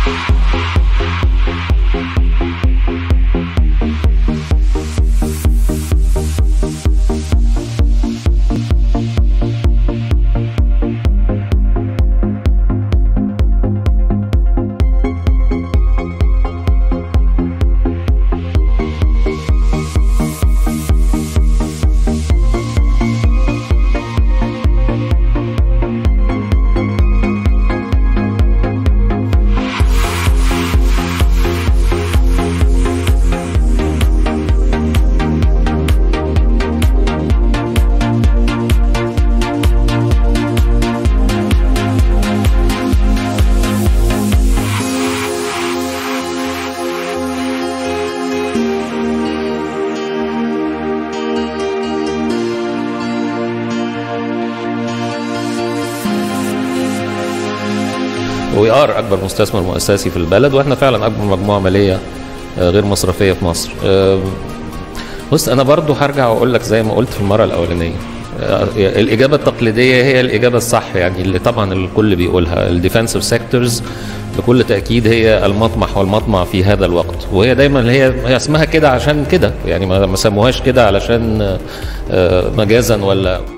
وي ار اكبر مستثمر مؤسسي في البلد واحنا فعلا اكبر مجموعه ماليه آه، غير مصرفيه في مصر آه، بص انا برضو هرجع واقول لك زي ما قلت في المره الاولانيه آه، الاجابه التقليديه هي الاجابه الصح يعني اللي طبعا الكل بيقولها الديفensive سيكتورز بكل تاكيد هي المطمح والمطمع في هذا الوقت وهي دايما هي هي اسمها كده عشان كده يعني ما ما سموهاش كده علشان آه، مجازا ولا